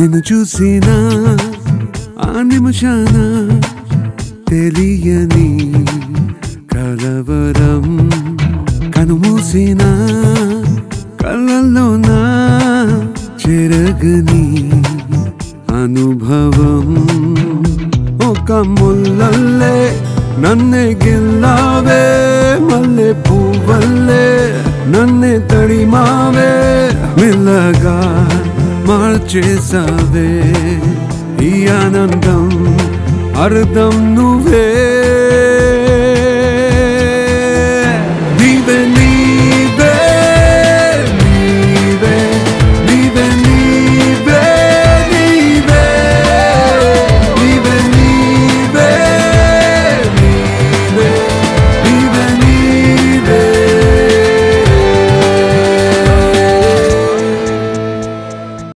నిన్ను చూసిన ఆ నిమిషాన తెలియని కలవరం కనుమూసిన కళ్ళల్లోన చెరగని అనుభవం ఒక ముల్లల్లే నన్నే గిల్లావే మల్లె పువ్వల్లే నన్నే తడిమావే మెల్లగా మార్చేసావే ఈ ఆనందం అర్థం నువ్వే